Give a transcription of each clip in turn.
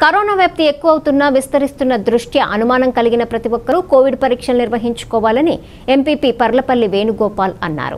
corona వ్యాప్తి ఎక్కువ అవుతున్న విస్తరిస్తున్న దృష్ట్యా అనుమానం కలిగిన ప్రతి ఒక్కరూ కోవిడ్ పరీక్షలు నిర్వహించుకోవాలని ఎంపీపీ పర్లపల్లి వేణుగోపాల్ అన్నారు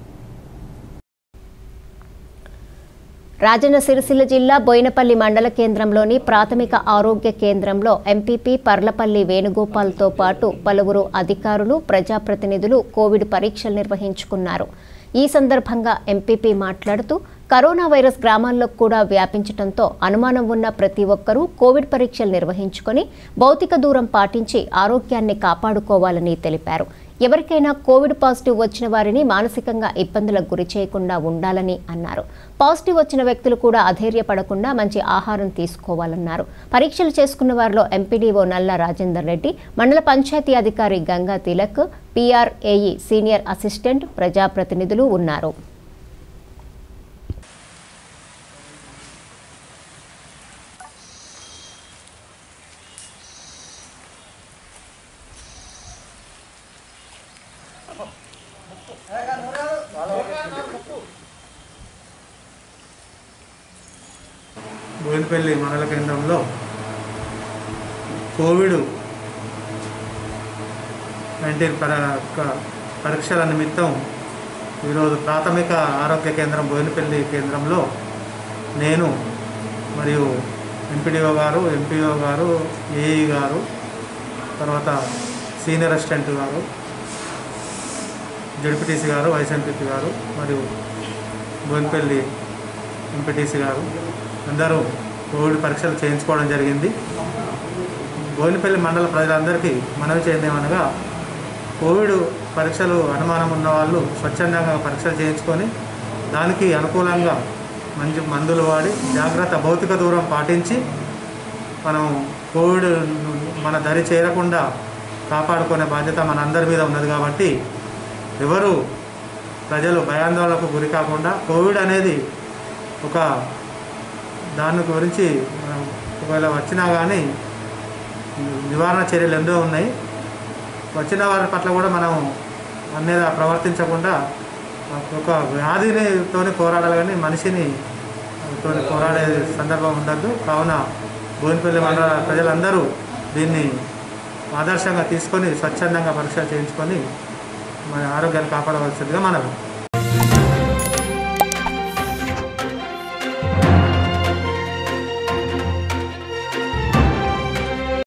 రాజన్న సిరిసిల్ల జిల్లా బోయినపల్లి మండల కేంద్రంలోని ప్రాథమిక ఆరోగ్య కేంద్రంలో ఎంపీపీ పర్లపల్లి వేణుగోపాల్తో పాటు పలువురు అధికారులు ప్రజాప్రతినిధులు కోవిడ్ పరీక్షలు నిర్వహించుకున్నారు ఈ సందర్భంగా ఎంపీపీ మాట్లాడుతూ కరోనా వైరస్ గ్రామాల్లో కూడా వ్యాపించడంతో అనుమానం ఉన్న ప్రతి ఒక్కరూ కోవిడ్ పరీక్షలు నిర్వహించుకొని భౌతిక దూరం పాటించి ఆరోగ్యాన్ని కాపాడుకోవాలని తెలిపారు ఎవరికైనా కోవిడ్ పాజిటివ్ వచ్చిన వారిని మానసికంగా ఇబ్బందులకు గురి చేయకుండా ఉండాలని అన్నారు పాజిటివ్ వచ్చిన వ్యక్తులు కూడా అధైర్యపడకుండా మంచి ఆహారం తీసుకోవాలన్నారు పరీక్షలు చేసుకున్న వారిలో ఎంపీడీఓ నల్ల రాజేందర్ రెడ్డి మండల పంచాయతీ అధికారి Ganga Tilak PR AE senior assistant ప్రజాప్రతినిధులు ఉన్నారు బోయినపల్లి మండల కేంద్రంలో కోవిడ్ నైన్టీన్ పర క- పరీక్షల నిమిత్తం ఈరోజు ప్రాథమిక ఆరోగ్య కేంద్రం బోయినపల్లి కేంద్రంలో నేను మరియు ఎంపీడీఓ గారు ఎంపీఓ గారు ఏఈ గారు తర్వాత సీనియర్ అసిస్టెంట్ గారు జడ్పీటీసీ గారు వైస్ ఎంపీపీ గారు మరియు బోయినపల్లి ఎంపీటీసీ గారు అందరూ కోవిడ్ పరీక్షలు చేయించుకోవడం జరిగింది బోయినపల్లి మండల ప్రజలందరికీ మనవి చేయదేమనగా కోవిడ్ పరీక్షలు అనుమానం ఉన్న వాళ్ళు స్వచ్ఛందంగా పరీక్షలు చేయించుకొని దానికి అనుకూలంగా మంచి మందులు వాడి జాగ్రత్త భౌతిక దూరం పాటించి మనం కోవిడ్ మన దరి చేరకుండా కాపాడుకునే బాధ్యత మన అందరి మీద ఉన్నది కాబట్టి ఎవరు ప్రజలు భయాందోళనకు గురి కాకుండా కోవిడ్ అనేది ఒక దాని గురించి మనం ఒకవేళ వచ్చినా కానీ నివారణ చర్యలు ఎన్నో ఉన్నాయి వచ్చిన వారి పట్ల కూడా మనం అన్నేదా ప్రవర్తించకుండా ఒక వ్యాధినితోని పోరాడాలి కానీ మనిషిని తోని పోరాడే సందర్భం ఉండద్దు కావున బోయినపల్లి మండల ప్రజలందరూ దీన్ని ఆదర్శంగా తీసుకొని స్వచ్ఛందంగా పరీక్షలు చేయించుకొని మన ఆరోగ్యాన్ని కాపాడవలసిందిగా మనవి